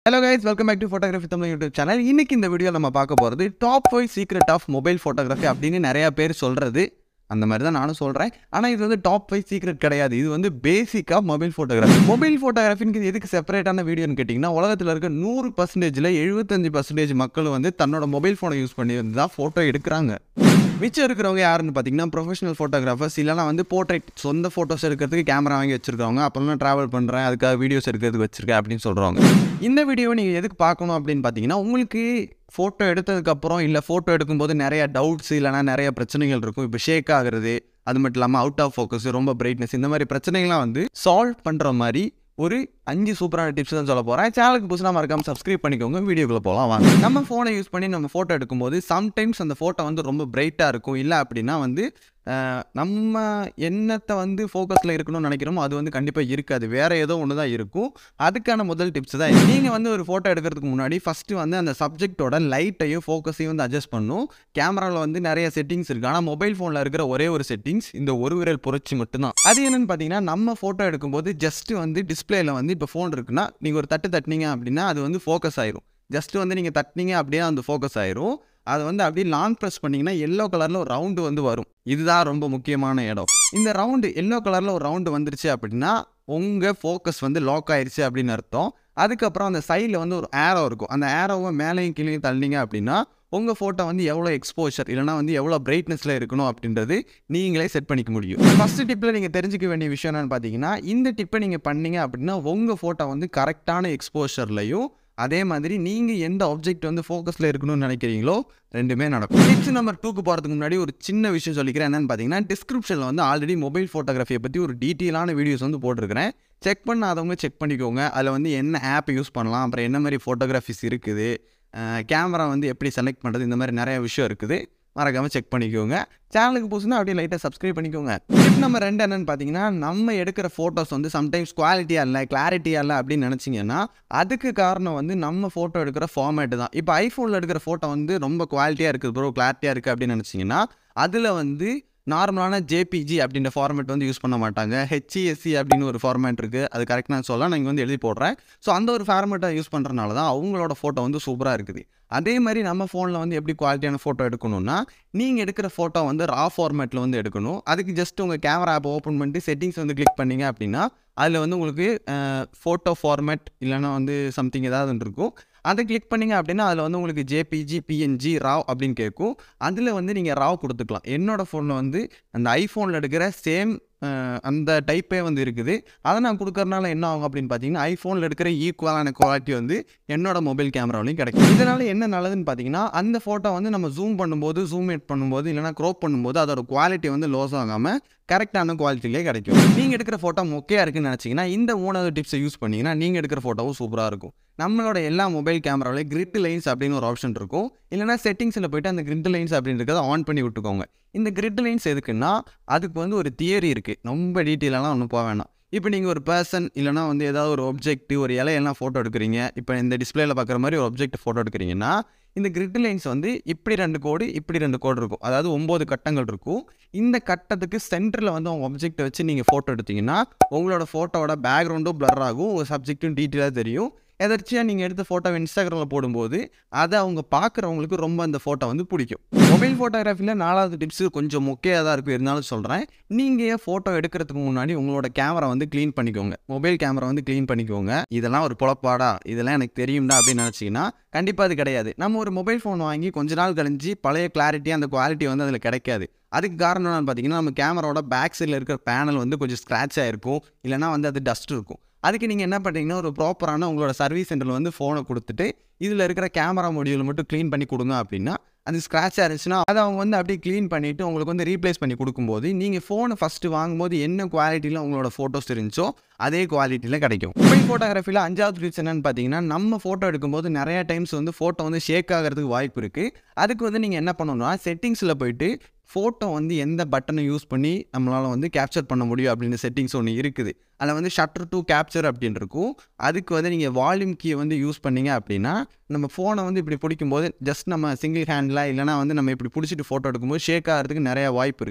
hello guys welcome back to photography Tamil YouTube channel இன்னைக்கு இந்த video நம்ம பார்க்க போகிறது top five secret of mobile photography அப்படின்னு நிறைய பேர் சொல்கிறது அந்த மாதிரி தான் நானும் சொல்கிறேன் ஆனால் இது வந்து டாப் ஃபைவ் சீக்ரெட் கிடையாது இது வந்து பேசிக்காக மொபைல் ஃபோட்டோகிராஃபி மொபைல் ஃபோட்டோகிராஃபிக்கு எதுக்கு செப்பரேட்டான வீடியோன்னு கேட்டிங்கன்னா உலகத்தில் இருக்க நூறு பர்சன்டேஜில் எழுபத்தஞ்சு பர்சன்டேஜ் மக்கள் வந்து தன்னோட மொபைல் ஃபோனை யூஸ் பண்ணி வந்து தான் ஃபோட்டோ எடுக்கிறாங்க மிச்சம் இருக்கிறவங்க யாருன்னு பார்த்தீங்கன்னா ப்ரொஃபஷனல் ஃபோட்டோகிராஃபர்ஸ் இல்லைனா வந்து போர்ட்ரேட் சொந்த ஃபோட்டோஸ் எடுக்கிறதுக்கு கேமரா வாங்கி வச்சிருக்கவங்க அப்புறம் ட்ராவல் பண்ணுறேன் அதுக்காக வீடியோஸ் எடுக்கிறதுக்கு வச்சிருக்கேன் அப்படின்னு சொல்கிறவங்க இந்த வீடியோவை நீங்கள் எதுக்கு பார்க்கணும் அப்படின்னு பார்த்தீங்கன்னா உங்களுக்கு ஃபோட்டோ எடுத்ததுக்கப்புறம் இல்லை ஃபோட்டோ எடுக்கும்போது நிறைய டவுட்ஸ் இல்லைனா நிறைய பிரச்சனைகள் இருக்கும் இப்போ ஷேக் ஆகுறது அது மட்டும் இல்லாமல் அவுட் ஆஃப் ஃபோக்கஸ் ரொம்ப பிரைட்னஸ் இந்த மாதிரி பிரச்சனைகள்லாம் வந்து சால்வ் பண்ணுற மாதிரி ஒரு அஞ்சு சூப்பரான டிப்ஸ் தான் சொல்ல போகிறேன் சேனலுக்கு புதுசாக மறக்காம சப்ஸ்கிரைப் பண்ணிக்கோங்க வீடியோக்குள்ளே போகலாம் வாங்க நம்ம ஃபோனை யூஸ் பண்ணி நம்ம ஃபோட்டோ எடுக்கும்போது சம்டைம்ஸ் அந்த ஃபோட்டோ வந்து ரொம்ப பிரைட்டாக இருக்கும் இல்லை அப்படின்னா வந்து அஹ், நம்ம என்னத்தை வந்து ஃபோக்கஸில் இருக்கணும்னு நினைக்கிறோமோ அது வந்து கண்டிப்பாக இருக்காது வேறு ஏதோ ஒன்று தான் இருக்கும் அதுக்கான முதல் டிப்ஸ் தான் நீங்கள் வந்து ஒரு ஃபோட்டோ எடுக்கிறதுக்கு முன்னாடி ஃபஸ்ட்டு வந்து அந்த சப்ஜெக்டோட லைட்டையும் ஃபோக்கஸையும் வந்து அட்ஜஸ்ட் பண்ணும் கேமராவில் வந்து நிறைய செட்டிங்ஸ் இருக்குது ஆனால் மொபைல் ஃபோனில் இருக்கிற ஒரே ஒரு செட்டிங்ஸ் இந்த ஒரு விரல் புரட்சி மட்டும்தான் அது என்னன்னு பார்த்தீங்கன்னா நம்ம ஃபோட்டோ எடுக்கும்போது ஜஸ்ட் வந்து டிஸ்பிளேல வந்து இப்போ ஃபோன் இருக்குன்னா நீங்கள் ஒரு தட்டு தட்டினீங்க அப்படின்னா அது வந்து ஃபோக்கஸ் ஆயிரும் ஜஸ்ட் வந்து நீங்கள் தட்டினீங்க அப்படியே அந்த ஃபோக்கஸ் ஆயிரும் அது வந்து அப்படியே லாங் ப்ரெஸ் பண்ணிங்கன்னா எல்லோ கலரில் ஒரு ரவுண்டு வந்து வரும் இதுதான் ரொம்ப முக்கியமான இடம் இந்த ரவுண்டு எல்லோ கலரில் ஒரு ரவுண்டு வந்துருச்சு அப்படின்னா உங்கள் ஃபோக்கஸ் வந்து லாக் ஆயிருச்சு அப்படின்னு அர்த்தம் அதுக்கப்புறம் அந்த சைடில் வந்து ஒரு ஏரோ இருக்கும் அந்த ஏரோவை மேலேயும் கீழே தள்ளினீங்க அப்படின்னா உங்கள் ஃபோட்டோ வந்து எவ்வளோ எக்ஸ்போஷர் இல்லைனா வந்து எவ்வளோ பிரைட்னஸில் இருக்கணும் அப்படின்றது நீங்களே செட் பண்ணிக்க முடியும் ஃபஸ்ட்டு டிப்பில் நீங்கள் தெரிஞ்சுக்க வேண்டிய விஷயம் என்னன்னு பார்த்தீங்கன்னா இந்த டிப்பை நீங்கள் பண்ணீங்க அப்படின்னா உங்கள் ஃபோட்டோ வந்து கரெக்டான எக்ஸ்போஷர்லையும் அதே மாதிரி நீங்கள் எந்த ஆப்ஜெக்ட் வந்து ஃபோக்கஸில் இருக்கணும்னு நினைக்கிறீங்களோ ரெண்டுமே நடக்கும் டிப்ஸ் நம்பர் டூக்கு போகிறதுக்கு முன்னாடி ஒரு சின்ன விஷயம் சொல்லிக்கிறேன் என்னன்னு பார்த்தீங்கன்னா டிஸ்கிரிப்ஷனில் வந்து ஆல்ரெடி மொபைல் ஃபோட்டோகிராஃபியை பற்றி ஒரு டீட்டெயிலான வீடியோஸ் வந்து போட்டிருக்கிறேன் செக் பண்ணாதவங்க செக் பண்ணிக்கோங்க அதில் வந்து என்ன ஆப் யூஸ் பண்ணலாம் அப்புறம் என்ன மாதிரி ஃபோட்டோகிராஃபிஸ் இருக்குது கேமரா வந்து எப்படி செலக்ட் பண்ணுறது இந்த மாதிரி நிறைய விஷயம் இருக்குது மறக்காமல் செக் பண்ணிக்கோங்க சேனலுக்கு புதுசுனா அப்படியே லைட்டாக சப்ஸ்கிரைப் பண்ணிக்கோங்க டிப் நம்பர் ரெண்டு என்னன்னு பார்த்தீங்கன்னா நம்ம எடுக்கிற ஃபோட்டோஸ் வந்து சம்டைம்ஸ் குவாலிட்டியாக இல்லை கிளாரிட்டியாக இல்லை அப்படின்னு நினச்சிங்கன்னா அதுக்கு காரணம் வந்து நம்ம ஃபோட்டோ எடுக்கிற ஃபார்மேட்டு தான் இப்போ ஐஃபோனில் எடுக்கிற ஃபோட்டோ வந்து ரொம்ப குவாலிட்டியாக இருக்குது ப்ரோ கிளாரிட்டியாக இருக்குது அப்படின்னு நினச்சிங்கன்னா அதில் வந்து நார்மலான ஜேபிஜி அப்படின்ற ஃபார்மேட் வந்து யூஸ் பண்ண மாட்டாங்க ஹெச்இஎஸ்சி அப்படின்னு ஒரு ஃபார்மேட் இருக்குது அது கரெக்ட் நான் சொல்ல நான் இங்கே வந்து எழுதி போடுறேன் ஸோ அந்த ஒரு ஃபார்மேட்டை யூஸ் பண்ணுறனால தான் அவங்களோட ஃபோட்டோ வந்து சூப்பராக இருக்குது அதே மாதிரி நம்ம ஃபோனில் வந்து எப்படி குவாலிட்டியான ஃபோட்டோ எடுக்கணும்னா நீங்கள் எடுக்கிற ஃபோட்டோ வந்து ரா ஃபார்மேட்டில் வந்து எடுக்கணும் அதுக்கு ஜஸ்ட் உங்கள் கேமரா ஆப் ஓப்பன் பண்ணிட்டு செட்டிங்ஸ் வந்து கிளிக் பண்ணீங்க அப்படின்னா அதில் வந்து உங்களுக்கு ஃபோட்டோ ஃபார்மேட் இல்லைன்னா வந்து சம்திங் ஏதாவது ஒன்று இருக்கும் அதை கிளிக் பண்ணீங்க அப்படின்னா அதில் வந்து உங்களுக்கு ஜேபிஜி பிஎன்ஜி ராவ் அப்படின்னு கேட்கும் அதில் வந்து நீங்கள் ராவ் கொடுத்துக்கலாம் என்னோட ஃபோனில் வந்து அந்த ஐஃபோனில் எடுக்கிற சேம் அந்த டைப்பே வந்து இருக்குது அதை நான் கொடுக்கறனால என்ன ஆகும் அப்படின்னு பார்த்தீங்கன்னா ஐஃபோனில் எடுக்கிற ஈக்குவலான குவாலிட்டி வந்து என்னோட மொபைல் கேமராவிலையும் கிடைக்கும் இதனால் என்ன நல்லதுன்னு பார்த்தீங்கன்னா அந்த ஃபோட்டோ வந்து நம்ம ஜூம் பண்ணும்போது ஜூம் அவுட் பண்ணும்போது இல்லைனா க்ரோப் பண்ணும்போது அதோட குவாலிட்டி வந்து லோஸ் ஆகாமல் கரெக்டான குவாலிட்டிலே கிடைக்கும் நீங்கள் எடுக்கிற ஃபோட்டோ மொக்கையாக இருக்குன்னு நினச்சிங்கன்னா இந்த மூணாவது டிப்ஸை யூஸ் பண்ணிங்கன்னா நீங்கள் எடுக்கிற ஃபோட்டோவும் சூப்பராக இருக்கும் நம்மளோட எல்லா மொபைல் கேமராவிலையும் கிரிட் லைன்ஸ் அப்படின்னு ஒரு ஆப்ஷன் இருக்கும் இல்லைனா செட்டிங்ஸில் போயிட்டு அந்த கிரிட் லைன்ஸ் அப்படின்றத ஆன் பண்ணி விட்டுக்கோங்க இந்த கிரிட் லைன்ஸ் எதுக்குன்னா அதுக்கு வந்து ஒரு தியரி இருக்குது ரொம்ப டீட்டெயிலெல்லாம் ஒன்றும் போக வேணாம் இப்போ நீங்கள் ஒரு பர்சன் இல்லைனா வந்து ஏதாவது ஒரு ஒப்ஜெக்ட் ஒரு இலையெல்லாம் ஃபோட்டோ எடுக்கிறீங்க இப்போ இந்த டிஸ்பிளேல பார்க்குற மாதிரி ஒரு ஒப்ஜெக்ட் ஃபோட்டோ எடுக்கிறீங்கன்னா இந்த கிரிட் லைன்ஸ் வந்து இப்படி ரெண்டு கோடு இப்படி ரெண்டு கோடு இருக்கும் அதாவது ஒம்பது கட்டங்கள் இருக்கும் இந்த கட்டத்துக்கு சென்டரில் வந்து உங்கள் ஒப்ஜெக்ட்டை வச்சு நீங்கள் ஃபோட்டோ எடுத்தீங்கன்னா உங்களோட ஃபோட்டோவோட பேக்ரவுண்டும் blur ஆகும் உங்கள் சப்ஜெக்ட்டும் டீட்டெயிலாக தெரியும் எதர்ச்சியாக நீங்கள் எடுத்த ஃபோட்டோ இன்ஸ்டாகிராமில் போடும்போது அதை அவங்க பார்க்குறவங்களுக்கு ரொம்ப அந்த ஃபோட்டோ வந்து பிடிக்கும் மொபைல் ஃபோட்டோகிராஃபியில் நாலாவது டிப்ஸு கொஞ்சம் முக்கியமாக தான் இருக்கும் இருந்தாலும் சொல்கிறேன் நீங்கள் ஃபோட்டோ எடுக்கிறதுக்கு முன்னாடி உங்களோட கேமரா வந்து க்ளீன் பண்ணிக்கோங்க மொபைல் கேமரா வந்து க்ளீன் பண்ணிக்கோங்க இதெல்லாம் ஒரு பொழப்பாடா இதெல்லாம் எனக்கு தெரியும்டா அப்படின்னு நினச்சிங்கன்னா கண்டிப்பாக அது கிடையாது நம்ம ஒரு மொபைல் ஃபோன் வாங்கி கொஞ்ச நாள் கழிஞ்சு பழைய கிளாரிட்டி அந்த குவாலிட்டி வந்து அதில் கிடைக்காது அதுக்கு காரணம் என்னன்னு பார்த்தீங்கன்னா நம்ம கேமராவோட பேக் சைடில் இருக்கிற பேனல் வந்து கொஞ்சம் ஸ்க்ராட்ச் ஆகிருக்கும் இல்லைனா வந்து அது டஸ்ட் இருக்கும் அதுக்கு நீங்கள் என்ன பண்ணுறீங்கன்னா ஒரு ப்ராப்பரான உங்களோட சர்வீஸ் சென்டரில் வந்து ஃபோனை கொடுத்துட்டு இதில் இருக்கிற கேமரா மொடியூல் மட்டும் க்ளீன் பண்ணி கொடுங்க அப்படின்னா அது ஸ்க்ராட்ச் இருந்துச்சுன்னா அதை அவங்க வந்து அப்படியே க்ளீன் பண்ணிவிட்டு உங்களுக்கு வந்து ரீப்ளேஸ் பண்ணி கொடுக்கும்போது நீங்கள் ஃபோனை ஃபஸ்ட்டு வாங்கும்போது என்ன குவாலிட்டியில் உங்களோட ஃபோட்டோஸ் இருந்துச்சோ அதே குவாலிட்டியில் கிடைக்கும் மொபைல் ஃபோட்டோகிராஃபியில் அஞ்சாவது டிப்ஸ் என்னன்னு பார்த்தீங்கன்னா நம்ம ஃபோட்டோ எடுக்கும்போது நிறைய டைம்ஸ் வந்து ஃபோட்டோ வந்து ஷேக் ஆகிறதுக்கு வாய்ப்பு இருக்குது அதுக்கு வந்து நீங்கள் என்ன பண்ணணும்னா செட்டிங்ஸில் போயிட்டு ஃபோட்டோ வந்து எந்த பட்டனை யூஸ் பண்ணி நம்மளால் வந்து கேப்சர் பண்ண முடியும் அப்படின்னு செட்டிங்ஸ் ஒன்று இருக்குது அதில் வந்து ஷட்டர் டு கேப்சர் அப்படின்னு இருக்கும் அதுக்கு வந்து நீங்கள் வால்யூம் கீயை வந்து யூஸ் பண்ணீங்க அப்படின்னா நம்ம ஃபோனை வந்து இப்படி பிடிக்கும்போது ஜஸ்ட் நம்ம சிங்கிள் ஹேண்டில் இல்லைனா வந்து நம்ம இப்படி பிடிச்சிட்டு ஃபோட்டோ எடுக்கும்போது ஷேக் ஆகிறதுக்கு நிறைய வாய்ப்பு இருக்குது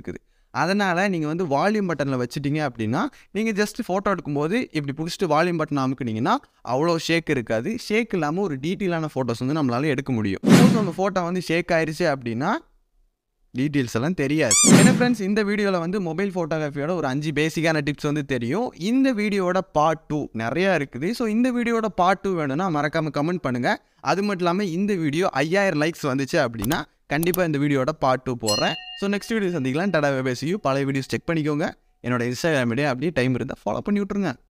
அதனால் நீங்கள் வந்து வால்யூம் பட்டனில் வச்சுட்டீங்க அப்படின்னா நீங்கள் ஜஸ்ட் ஃபோட்டோ எடுக்கும்போது இப்படி பிடிச்சிட்டு வால்யூம் பட்டன் அமுக்குனீங்கன்னா அவ்வளோ ஷேக் இருக்காது ஷேக் இல்லாமல் ஒரு டீட்டெயிலான ஃபோட்டோஸ் வந்து நம்மளால எடுக்க முடியும் சப்போஸ் உங்கள் ஃபோட்டோ வந்து ஷேக் ஆயிடுச்சு அப்படின்னா டீட்டெயில்ஸ் எல்லாம் தெரியாது ஏன்னா ஃப்ரெண்ட்ஸ் இந்த வீடியோவில் வந்து மொபைல் ஃபோட்டோகிராஃபியோட ஒரு அஞ்சு பேசிக்கான டிப்ஸ் வந்து தெரியும் இந்த வீடியோட பார்ட் டூ நிறையா இருக்குது ஸோ இந்த வீடியோட பார்ட் டூ வேணும்னா மறக்காமல் கமெண்ட் பண்ணுங்கள் அது மட்டும் இல்லாமல் இந்த வீடியோ ஐயாயிரம் லைக்ஸ் வந்துச்சு அப்படின்னா கண்டிப்பாக இந்த வீடியோட பார்ட் டூ போடுறேன் ஸோ நெக்ஸ்ட் வீடியோ சந்திக்கலாம் டடா பேசியும் பழைய வீடியோஸ் செக் பண்ணிக்கோங்க என்னோட இன்ஸ்டாகிராம் அப்படியே டைம் இருந்தால் ஃபாலோ பண்ணி விட்ருங்க